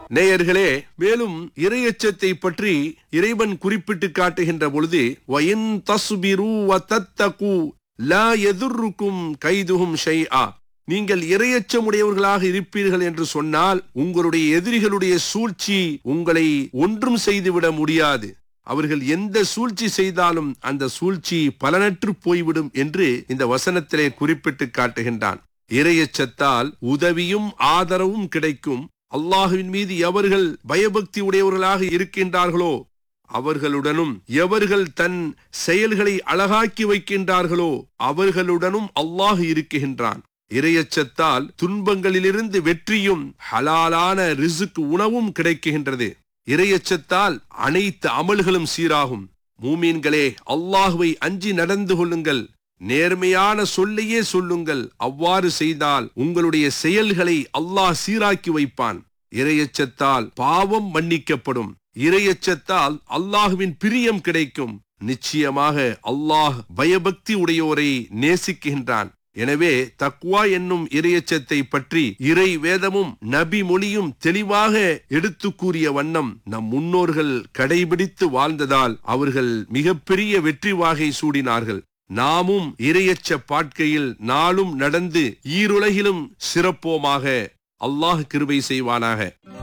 நேயர்களே மேலும் இரையச்சத்தை பற்றி இறைவன் குறிப்பிட்டு காட்டுகின்ற பொழுது வயின் தஸ்பிரு வ தத்தகு லா எதுருக்கும் கைதுகும் ஷைஆ நீங்கள் இரையச்சமுடையவர்களாக இருப்பீர்கள் என்று சொன்னால் உங்களுடைய எதிரிகளுடைய சூழ்ச்சி உங்களை ஒன்றும் செய்துவிட முடியாது அவர்கள் எந்த சூழ்ச்சி செய்தாலும் அந்த சூழ்ச்சி பலனற்று போய்விடும் என்று இந்த வசனத்திலே குறிப்பிட்டு காட்டுகின்றான் இரையச்சத்தால் உதவியும் ஆதரவும் கிடைக்கும் அல்லாஹுவின் மீது எவர்கள் பயபக்தி உடையவர்களாக இருக்கின்றார்களோ அவர்களுடனும் எவர்கள் தன் செயல்களை அழகாக்கி வைக்கின்றார்களோ அவர்களுடனும் அல்லாஹ் இருக்குகின்றான் இரையச்சத்தால் துன்பங்களிலிருந்து வெற்றியும் ஹலாலான ரிசுக்கு உணவும் கிடைக்குகின்றது இரையச்சத்தால் அனைத்து அமல்களும் சீராகும் மூமீன்களே அல்லாஹுவை அஞ்சி நடந்து கொள்ளுங்கள் நேர்மையான சொல்லையே சொல்லுங்கள் அவ்வாறு செய்தால் உங்களுடைய செயல்களை அல்லாஹ் சீராக்கி வைப்பான் இரையச்சத்தால் பாவம் மன்னிக்கப்படும் இரையச்சத்தால் அல்லாஹுவின் பிரியம் கிடைக்கும் நிச்சயமாக அல்லாஹ் பயபக்தி உடையோரை நேசிக்கின்றான் எனவே தக்வா என்னும் இரையச்சத்தை பற்றி இறை வேதமும் நபி மொழியும் தெளிவாக எடுத்து கூறிய வண்ணம் நம் முன்னோர்கள் கடைபிடித்து வாழ்ந்ததால் அவர்கள் மிகப்பெரிய வெற்றி வாகை சூடினார்கள் நாமும் இரையச்ச பாட்கையில் நாளும் நடந்து ஈருலகிலும் சிறப்போமாக அல்லாஹ் கிருபை செய்வானாக